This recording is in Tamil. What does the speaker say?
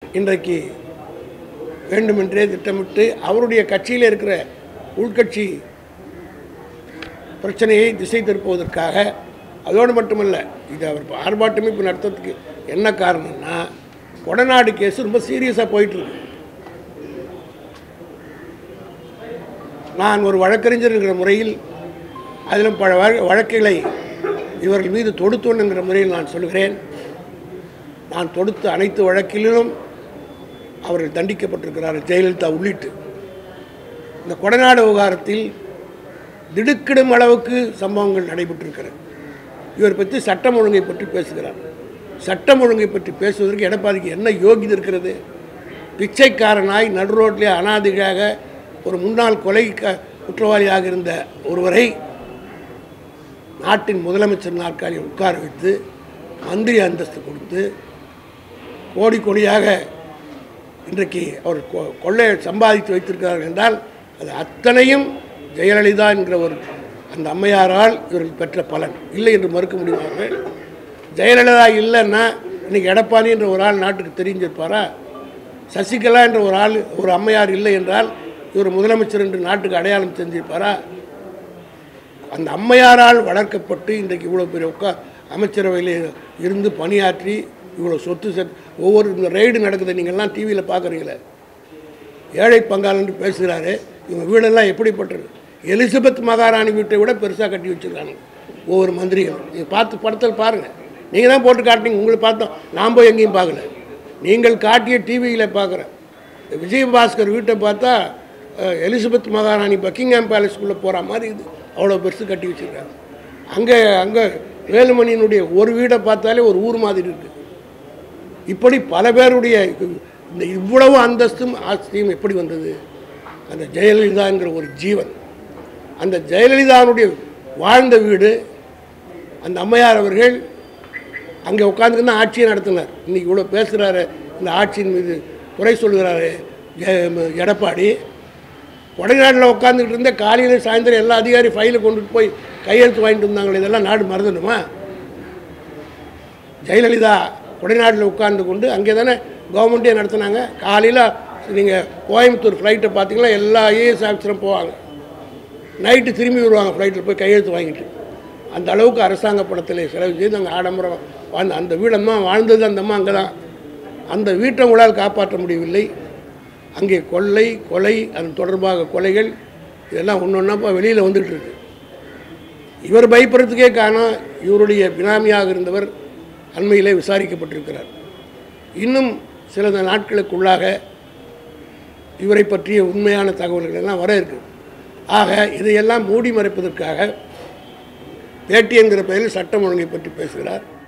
இன்றைக்கு வேண்டுமென்றே திட்டமிட்டு அவருடைய கட்சியில் இருக்கிற உள்கட்சி பிரச்சனையை திசை திருப்புவதற்காக அதோடு மட்டுமல்ல இது அவர் ஆர்ப்பாட்டமே இப்போ நடத்துறதுக்கு என்ன காரணம்னா கொடநாடு கேஸ் ரொம்ப சீரியஸாக போயிட்டுருக்கு நான் ஒரு வழக்கறிஞர் என்கிற முறையில் அதிலும் பல வழ- வழக்குகளை இவர்கள் மீது தொடுத்தோன் என்கிற முறையில் நான் சொல்கிறேன் நான் தொடுத்த அனைத்து வழக்கிலும் அவர்கள் தண்டிக்கப்பட்டிருக்கிறார்கள் ஜெயலலிதா உள்ளிட்டு இந்த கொடநாடு விவகாரத்தில் திடுக்கிடும் அளவுக்கு சம்பவங்கள் நடைபெற்றிருக்கிறது இவர் பற்றி சட்டம் ஒழுங்கை பற்றி பேசுகிறார் சட்டம் ஒழுங்கை பற்றி பேசுவதற்கு எடப்பாடிக்கு என்ன யோகிதை இருக்கிறது பிச்சைக்காரனாய் நடு ரோட்டிலே அனாதையாக ஒரு முன்னாள் கொலை க குற்றவாளியாக இருந்த ஒருவரை நாட்டின் முதலமைச்சர் நாற்காலியில் உட்கார வைத்து மந்திரி அந்தஸ்து கொடுத்து கோடி கோடியாக இன்றைக்கு அவர் கொ- கொள்ளை சம்பாதித்து வைத்திருக்கிறார்கள் என்றால் அது அத்தனையும் ஜெயலலிதா என்கிற ஒரு அந்த அம்மையாரால் இவர்கள் பெற்ற பலன் இல்லை என்று மறுக்க முடியுமார்கள் ஜெயலலிதா இல்லைன்னா இன்னைக்கு எடப்பாடி என்ற ஒரு ஆள் நாட்டுக்கு தெரிஞ்சிருப்பாரா சசிகலா என்ற ஒரு ஆள் ஒரு அம்மையார் இல்லை என்றால் இவர் முதலமைச்சர் என்று நாட்டுக்கு அடையாளம் தெரிஞ்சிருப்பாரா அந்த அம்மையாரால் வளர்க்கப்பட்டு இன்றைக்கு இவ்வளோ பெரிய உட்கா அமைச்சரவையில் இருந்து பணியாற்றி இவ்வளோ சொத்து செட் ஒவ்வொரு இந்த ரெய்டு நடக்குது நீங்கள்லாம் டிவியில் பார்க்குறீங்களே ஏழை பங்காளன்னு பேசுகிறாரு இவங்க வீடெல்லாம் எப்படிப்பட்டது எலிசபெத் மகாராணி வீட்டை விட பெருசாக கட்டி வச்சுருக்காங்க ஒவ்வொரு மந்திரிகள் நீங்கள் பார்த்து படத்தில் பாருங்கள் நீங்கள் தான் போட்டு காட்டினீங்க உங்களை பார்த்தோம் நான் போய் எங்கேயும் பார்க்கல நீங்கள் காட்டிய டிவியில் பார்க்குறேன் விஜயபாஸ்கர் வீட்டை பார்த்தா அஹ், எலிசபெத் மகாராணி பக்கிங்ஹாம் பேலஸ்குள்ளே போகிற மாதிரி இது அவ்வளோ பெருசு கட்டி வச்சுருக்காங்க அங்கே அங்கே வேலுமணியினுடைய ஒரு வீடை பார்த்தாலே ஒரு ஊர் மாதிரி இருக்குது இப்படி பல பேருடைய இந்த இவ்வளவு அந்தஸ்தும் ஆஸ்தியும் எப்படி வந்தது அந்த ஜெயலலிதா என்கிற ஒரு ஜீவன் அந்த ஜெயலலிதாவுடைய வாழ்ந்த வீடு அந்த அம்மையார் அவர்கள் அங்கே உட்காந்துக்கிட்டு தான் ஆட்சியை நடத்தினார் இன்னைக்கு இவ்வளோ பேசுகிறாரு இந்த ஆட்சியின் மீது குறை சொல்கிறாரு ஜெ- எடப்பாடி கொடைநாட்டில் உட்காந்துக்கிட்டு இருந்த காலையில் சாயந்தரம் எல்லா அதிகாரி ஃபைலை கொண்டுட்டு போய் கையெழுத்து வாங்கிட்டு வந்தாங்களே இதெல்லாம் நாடு மறந்துடுமா ஜெயலலிதா கொடைநாட்டில் உட்கார்ந்து கொண்டு அங்கே தானே கவர்மெண்ட்டே நடத்துனாங்க காலையில் நீங்கள் கோயம்புத்தூர் ஃப்ளைட்டை பார்த்தீங்கன்னா எல்லா ஐஏஎஸ் ஆஃபீஸரும் போவாங்க நைட்டு திரும்பி வருவாங்க ஃப்ளைட்டில் போய் கையெழுத்து வாங்கிட்டு அந்த அளவுக்கு அரசாங்க பணத்தில் செலவு செய்து அங்கே ஆடம்பரம் வாழ்ந்த அந்த வீடம்மா வாழ்ந்தது அந்த அம்மா அங்கே தான் அந்த வீட்டை உங்களால் காப்பாற்ற முடியவில்லை அங்கே கொள்ளை கொலை அதன் தொடர்பாக கொலைகள் இதெல்லாம் ஒன்று ஒன்றா வெளியில் வந்துகிட்டு இருக்கு இவர் பயப்படுறதுக்கே காரணம் இவருடைய பினாமியாக இருந்தவர் அண்மையிலே விசாரிக்கப்பட்டிருக்கிறார் இன்னும் சில நாட்களுக்குள்ளாக இவரை பற்றிய உண்மையான தகவல்கள் எல்லாம் வர இருக்கு ஆக இதையெல்லாம் மூடி மறைப்பதற்காக பேட்டி என்கிற பெயரில் சட்டம் ஒழுங்கை பற்றி பேசுகிறார்